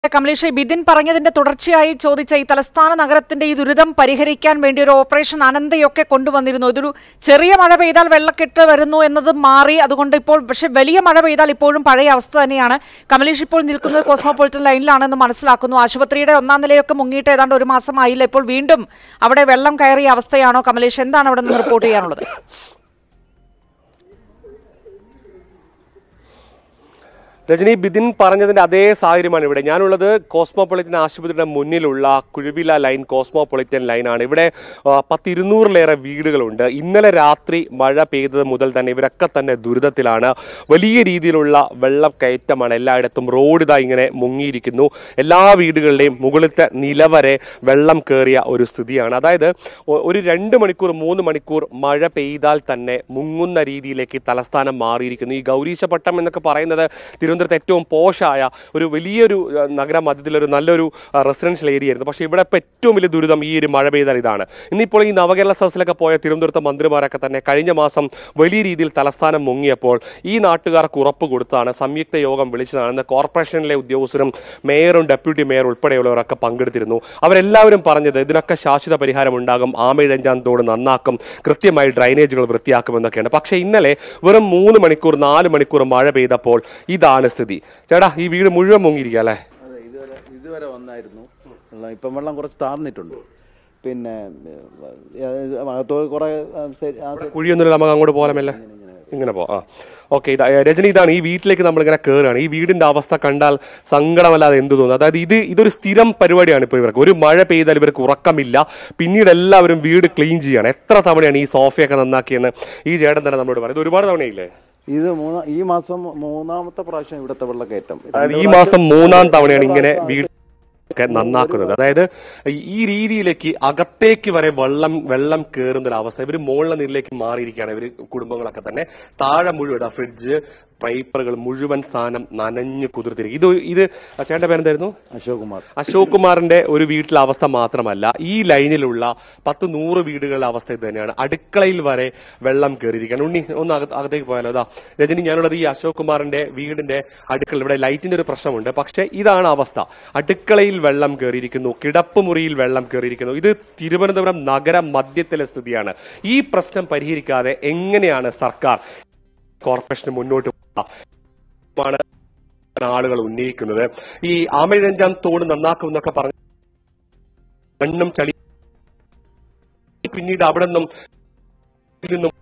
കമലേഷ് ബിദിൻ പറഞ്ഞതിന്റെ തുടർച്ചയായി ചോദിച്ച ഈ തലസ്ഥാന നഗരത്തിന്റെ ഈ ദുരിതം പരിഹരിക്കാൻ വേണ്ടി ഒരു ഓപ്പറേഷൻ അനന്തയൊക്കെ കൊണ്ടുവന്നിരുന്നു ഇതൊരു ചെറിയ മഴ പെയ്താൽ വെള്ളക്കെട്ട് വരുന്നു എന്നത് മാറി അതുകൊണ്ട് ഇപ്പോൾ പക്ഷെ വലിയ മഴ പെയ്താൽ ഇപ്പോഴും പഴയ അവസ്ഥ തന്നെയാണ് കമലേഷ് ഇപ്പോൾ നിൽക്കുന്നത് കോസ്മോപൊളിറ്റൻ ലൈനിലാണെന്ന് മനസ്സിലാക്കുന്നു ആശുപത്രിയുടെ ഒന്നാം നിലയൊക്കെ മുങ്ങിയിട്ട് ഏതാണ്ട് ഒരു മാസമായില്ല ഇപ്പോൾ വീണ്ടും അവിടെ വെള്ളം കയറിയ അവസ്ഥയാണോ കമലേഷ് എന്താണ് അവിടെ നിന്ന് റിപ്പോർട്ട് ചെയ്യാനുള്ളത് രജനി ബിദിൻ പറഞ്ഞതിന്റെ അതേ സാഹചര്യമാണ് ഇവിടെ ഞാനുള്ളത് കോസ്മോപൊളിറ്റൻ ആശുപത്രിയുടെ മുന്നിലുള്ള കുഴുവില ലൈൻ കോസ്മോപൊളിറ്റൻ ലൈനാണ് ഇവിടെ ആ, പത്തിരുന്നൂറിലേറെ വീടുകളുണ്ട് ഇന്നലെ രാത്രി മഴ പെയ്തത് മുതൽ തന്നെ ഇവരൊക്കെ തന്നെ ദുരിതത്തിലാണ് വലിയ രീതിയിലുള്ള വെള്ളം കയറ്റമാണ് എല്ലായിടത്തും റോഡ് ഇതാ ഇങ്ങനെ മുങ്ങിയിരിക്കുന്നു എല്ലാ വീടുകളുടെയും മുകളിലത്തെ നില വരെ വെള്ളം കയറിയ ഒരു സ്ഥിതിയാണ് അതായത് ഒ- ഒരു രണ്ട് മണിക്കൂർ മൂന്ന് മണിക്കൂർ മഴ പെയ്താൽ തന്നെ മുങ്ങുന്ന രീതിയിലേക്ക് തലസ്ഥാനം മാറിയിരിക്കുന്നു ഈ ഗൗരീശപട്ടം എന്നൊക്കെ പറയുന്നത് തിരുവനന്തപുരത്ത് ഏറ്റവും പോഷായ ഒരു വലിയൊരു ആ, നഗര മധ്യത്തിലൊരു നല്ലൊരു റെസിഡൻഷ്യൽ ഏരിയ ആയിരുന്നു പക്ഷേ ഇവിടെ ഇപ്പോൾ ഏറ്റവും വലിയ ദുരിതം ഈ ഒരു മഴ പെയ്താൽ ഇതാണ് ഇന്നിപ്പോൾ ഈ നവകേരള സദസ്സിലൊക്കെ പോയ തിരുവനന്തപുരത്തെ മന്ത്രിമാരൊക്കെ തന്നെ കഴിഞ്ഞ മാസം വലിയ രീതിയിൽ തലസ്ഥാനം മുങ്ങിയപ്പോൾ ഈ നാട്ടുകാർക്ക് ഉറപ്പ് കൊടുത്താണ് സംയുക്ത യോഗം വിളിച്ചതാണ് ഇന്ന് കോർപ്പറേഷനിലെ ഉദ്യോഗസ്ഥരും മേയറും ഡെപ്യൂട്ടി മേയർ ഉൾപ്പെടെയുള്ളവരൊക്കെ പങ്കെടുത്തിരുന്നു അവരെല്ലാവരും പറഞ്ഞത് ഇതിനൊക്കെ ശാശ്വത പരിഹാരം ഉണ്ടാകും ആമയിഴഞ്ചാൻ തോട് നന്നാക്കും കൃത്യമായി ഡ്രൈനേജുകൾ വൃത്തിയാക്കുമെന്നൊക്കെയാണ് പക്ഷേ ഇന്നലെ വെറും മൂന്ന് മണിക്കൂർ നാല് മണിക്കൂർ മഴ പെയ്തപ്പോൾ ഇതാണ് സ്ഥിതി ചേട്ടാ ഈ വീട് മുഴുവൻ മുങ്ങിയിരിക്കുക അല്ലേ അതെ ഇതുവരെ ഇതുവരെ വന്നായിരുന്നു വെള്ളം ഇപ്പം വെള്ളം കുറച്ച് താഴ്ന്നിട്ടുണ്ട് പിന്നെ ഏഹ്, അകത്തോ കുറെ ആ, സൈ- ആ സൈ- കുഴിയൊന്നുമില്ല നമുക്ക് അങ്ങോട്ട് പോകാമല്ലേ ഇങ്ങനെ പോവാം ആ ഓക്കെ ഇതാ ഏ, രജനി ഇതാണ് ഈ വീട്ടിലേക്ക് നമ്മൾ ഇങ്ങനെ കയറുകയാണ് ഈ വീടിന്റെ അവസ്ഥ കണ്ടാൽ സങ്കടമല്ലാതെ എന്ത് തോന്നുന്നു അതായത് ഇത് ഇതൊരു സ്ഥിരം പരിപാടിയാണ് ഇപ്പോൾ ഇവർക്ക് ഒരു മഴ പെയ്താൽ ഇവർക്ക് ഉറക്കമില്ല പിന്നീട് എല്ലാവരും വീട് ക്ലീൻ ചെയ്യാണ് എത്ര തവണയാണ് ഈ സോഫയൊക്കെ നന്നാക്കിയെന്ന് ഈ ചേട്ടൻ തന്നെ നമ്മളോട് പറയും ഇത് ഒരുപാട് തവണയില്ലേ ഇത് മൂന്നാ ഈ മാസം മൂന്നാമത്തെ പ്രാവശ്യം ഇവിടുത്തെ വെള്ളക്കയറ്റം അതായത് ഈ മാസം മൂന്നാം തവണയാണ് ഇങ്ങനെ വീട് ഒക്കെ നന്നാക്കുന്നത് അതായത് ഈ രീതിയിലേക്ക് അകത്തേക്ക് വരെ വെള്ളം വെള്ളം കയറുന്ന ഒരു അവസ്ഥ ഇവര് മുകളിലെ നിലയിലേക്ക് മാറിയിരിക്കുകയാണ് ഇവര് കുടുംബങ്ങളൊക്കെ തന്നെ താഴെ മുഴുവൻ ആ ഫ്രിഡ്ജ് പൈപ്പറുകൾ മുഴുവൻ സാധനം നനഞ്ഞു കുതിർത്തിരിക്കും ഇത് ഇത് ചേട്ടന്റെ പേരെന്തായിരുന്നു അശോക് കുമാർ അശോക് കുമാറിന്റെ ഒരു വീട്ടിലെ അവസ്ഥ മാത്രമല്ല ഈ ലൈനിലുള്ള പത്ത് നൂറ് വീടുകളുടെ അവസ്ഥ ഇത് തന്നെയാണ് അടുക്കളയിൽ വരെ വെള്ളം കയറിയിരിക്കുകയാണ് ഉണ്ണി ഒന്ന് അകത്ത് അകത്തേക്ക് പോയാലോ അതാ രജനി ഞാനുള്ളത് ഈ അശോക് കുമാറിന്റെ വീടിന്റെ അടുക്കള ഇവിടെ ലൈറ്റിന്റെ ഒരു പ്രശ്നമുണ്ട് പക്ഷേ ഇതാണ് അവസ്ഥ അടുക്കളയിൽ വെള്ളം കയറിയിരിക്കുന്നു കിടപ്പുമുറിയിൽ വെള്ളം കയറിയിരിക്കുന്നു ഇത് തിരുവനന്തപുരം നഗര മധ്യത്തിലെ സ്ഥിതിയാണ് ഈ പ്രശ്നം പരിഹരിക്കാതെ എങ്ങനെയാണ് സർക്കാർ കോർപ്പറേഷന് മുന്നോട്ട് പോവുക? ആണ് ആളുകൾ ഉന്നയിക്കുന്നത് ഈ ആമയിഴഞ്ചാം തോട് നന്നാക്കുമെന്നൊക്കെ പറഞ്ഞു മണ്ണും ചളി പിന്നീട് അവിടെ നിന്നും ഇതിൽ നിന്നും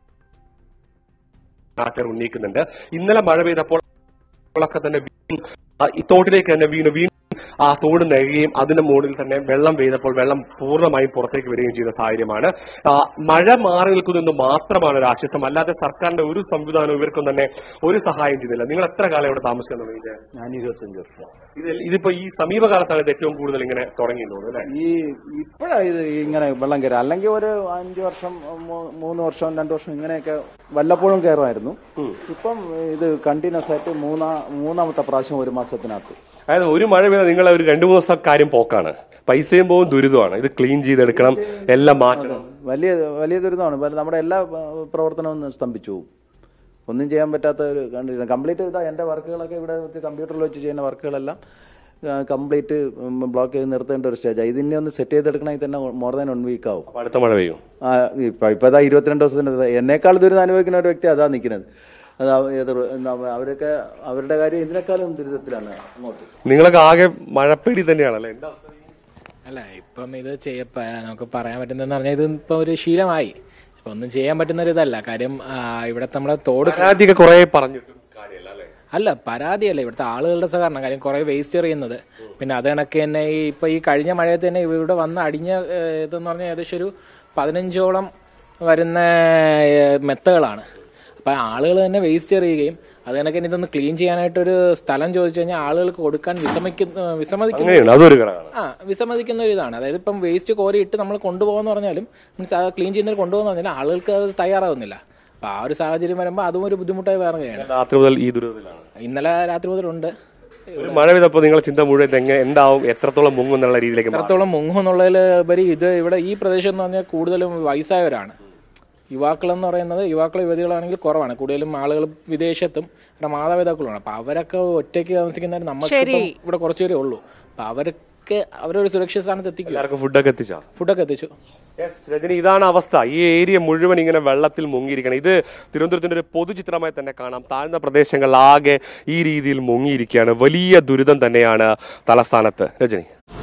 നാട്ടുകാർ ഉന്നയിക്കുന്നുണ്ട് ഇന്നലെ മഴ പെയ്തപ്പോൾ ഒക്കെ തന്നെ വീണ്ടും ആ ഈ തോട്ടിലേക്ക് തന്നെ വീണ് വീണ്ടും ആ തോട് നെഴുകയും അതിന്റെ മുകളിൽ തന്നെ വെള്ളം പെയ്തപ്പോൾ വെള്ളം പൂർണ്ണമായും പുറത്തേക്ക് വരികയും ചെയ്ത സാഹചര്യമാണ് ആ, മഴ മാറി നിൽക്കുന്നതെന്ന് മാത്രമാണ് ഒരു ആശ്വാസം അല്ലാതെ സർക്കാരിന്റെ ഒരു സംവിധാനവും ഇവർക്കും തന്നെ ഒരു സഹായം ചെയ്യുന്നില്ല നിങ്ങൾ എത്ര കാലം ഇവിടെ താമസിക്കുന്നത് ഇത് ഞാൻ ഇരുപത്തഞ്ച് വർഷം ഇത് ഇതിപ്പോ ഈ സമീപകാലത്താണ് ഇത് ഏറ്റവും കൂടുതൽ ഇങ്ങനെ തുടങ്ങിയിട്ടുള്ളത് അല്ലെ ഈ ഇപ്പോഴാ ഇത് ഇങ്ങനെ വെള്ളം കയറുക അല്ലെങ്കിൽ ഒരു അഞ്ച് വർഷം മൂ- മൂന്ന് വർഷം രണ്ടു വർഷം ഇങ്ങനെയൊക്കെ വല്ലപ്പോഴും കയറുമായിരുന്നു ഇപ്പം ഇത് കണ്ടിന്യൂസ് ആയിട്ട് മൂന്നാ മൂന്നാമത്തെ പ്രാവശ്യം ഒരു മാസത്തിനകത്ത് അതായത് ഒരു മഴ പെയ്താൽ നിങ്ങൾ ഒരു രണ്ടു മൂന്ന് ദിവസം കാര്യം പോക്കാണ് പൈസയും പോകും ദുരിതമാണ് ഇത് ക്ലീൻ ചെയ്തെടുക്കണം എല്ലാം മാറ്റണം വലിയ വലിയ ദുരിതമാണ് വല്ല- നമ്മുടെ എല്ലാ ആ, പ്രവർത്തനവും ഒന്ന് സ്തംഭിച്ചു പോകും ഒന്നും ചെയ്യാൻ പറ്റാത്ത ഒരു കണ്ടില്ല കംപ്ലീറ്റ് ഇതാ എൻ്റെ വർക്കുകളൊക്കെ ഇവിടെ കമ്പ്യൂട്ടറിൽ വെച്ച് ചെയ്യുന്ന വർക്കുകളെല്ലാം കംപ്ലീറ്റ് ബ്ലോക്ക് ചെയ്ത് നിർത്തേണ്ട ഒരു സ്റ്റേജാണ് ഇതിനെ ഒന്ന് സെറ്റ് ചെയ്തെടുക്കണമെങ്കിൽ തന്നെ മോർ ദാൻ വൺ വീക്ക് ആവും അപ്പൊ അടുത്ത മഴ പെയ്യും ആ, ഇപ്പൊ ഇപ്പൊ ഇതാ ഇരുപത്തിരണ്ട് ദിവസത്തിന് എന്നേക്കാൾ ദുരിതം അനുഭവിക്കുന്ന ഒരു വ്യക്തി അതാ നിൽക്കുന്നത് അത് അവ- ഏത് എന്താ അവരൊക്കെ അവരുടെ കാര്യം ഇതിനേക്കാളും ദുരിതത്തിലാണ് അങ്ങോട്ട് നിങ്ങളൊക്കെ ആകെ മഴപ്പേടി തന്നെയാണല്ലേ എന്താ അവസ്ഥ? അല്ല ഇപ്പം ഇത് ചെയ്യപ്പ നമുക്ക് പറയാൻ പറ്റുന്നതെന്ന് പറഞ്ഞാൽ ഇത് ഇപ്പം ഒരു ശീലമായി ഇപ്പൊ ഒന്നും ചെയ്യാൻ പറ്റുന്ന ഒരു ഇതല്ല കാര്യം ആ, ഇവിടുത്തെ നമ്മുടെ തോട് പരാതിയൊക്കെ കുറെ പറഞ്ഞിട്ടും കാര്യമല്ല അല്ലേ അല്ല പരാതിയല്ല ഇവിടുത്തെ ആളുകളുടെ സഹകരണം കാര്യം കുറെ വേസ്റ്റ് എറിയുന്നത് പിന്നെ അത് കണക്ക് തന്നെ ഈ ഇപ്പൊ ഈ കഴിഞ്ഞ മഴയത്ത് തന്നെ ഇവിടെ വന്ന് അടിഞ്ഞ ഏഹ്, ഇതെന്ന് പറഞ്ഞാൽ ഏകദേശം ഒരു പതിനഞ്ചോളം വരുന്ന ഏഹ്, മെത്തകളാണ് അപ്പൊ ആളുകൾ തന്നെ വേസ്റ്റ് എറിയുകയും അത് കണക്ക് തന്നെ ഇതൊന്ന് ക്ലീൻ ചെയ്യാനായിട്ടൊരു സ്ഥലം ചോദിച്ചു കഴിഞ്ഞാൽ ആളുകൾക്ക് കൊടുക്കാൻ വിസമിക്കുന്ന വിസമ്മതിക്കുന്ന അങ്ങനെയുണ്ട് അതൊരു ഘടകമാണ് ആ വിസമ്മതിക്കുന്ന ഒരു ഇതാണ് അതായത് ഇപ്പം വേസ്റ്റ് കോരി ഇട്ട് നമ്മൾ കൊണ്ടുപോകാന്ന് പറഞ്ഞാലും മീൻസ് ക്ലീൻ ചെയ്യുന്നതിന് കൊണ്ടുപോകുന്ന പറഞ്ഞാൽ ആളുകൾക്ക് അത് തയ്യാറാവുന്നില്ല അപ്പൊ ആ ഒരു സാഹചര്യം വരുമ്പോൾ അതും ഒരു ബുദ്ധിമുട്ടായി വേറുകയാണ് രാത്രി മുതൽ ഈ ദുരിതത്തിലാണ് ഇന്നലെ രാത്രി മുതലുണ്ട് ഒരു മഴ പെയ്തപ്പോ നിങ്ങളെ ചിന്ത മുഴുവൻ ഇത് എങ്ങനെ എന്താവും എത്രത്തോളം മുങ്ങും എന്നുള്ള രീതിയിലേക്ക് മാറി. എത്രത്തോളം മുങ്ങും എന്നുള്ളതിൽ ഉപരി ഇത് ഇവിടെ ഈ പ്രദേശം എന്ന് പറഞ്ഞാൽ കൂടുതലും വയസ്സായവരാണ് യുവാക്കൾ എന്ന് പറയുന്നത് യുവാക്കൾ യുവതികളാണെങ്കിൽ കുറവാണ് കൂടുതലും ആളുകൾ വിദേശത്തും അവരുടെ മാതാപിതാക്കളുമാണ് അപ്പൊ അവരൊക്കെ ഒറ്റയ്ക്ക് താമസിക്കുന്നവർ നമുക്ക് ശരി. ഇവിടെ കുറച്ചുപേരേ ഉള്ളൂ അപ്പൊ അവരൊക്കെ അവരൊരു സുരക്ഷിത സ്ഥാനത്ത് എത്തിക്കുക എല്ലാവർക്കും ഫുഡൊക്കെ എത്തിച്ചാ ഫുഡൊക്കെ എത്തിച്ചു Yes, രജനി ഇതാണ് അവസ്ഥ ഈ ഏരിയ മുഴുവൻ ഇങ്ങനെ വെള്ളത്തിൽ മുങ്ങിയിരിക്കണം ഇത് തിരുവനന്തപുരത്തിന്റെ ഒരു പൊതുചിത്രമായി തന്നെ കാണാം താഴ്ന്ന പ്രദേശങ്ങൾ ആകെ ഈ രീതിയിൽ മുങ്ങിയിരിക്കുകയാണ് വലിയ ദുരിതം തന്നെയാണ് തലസ്ഥാനത്ത് രജനി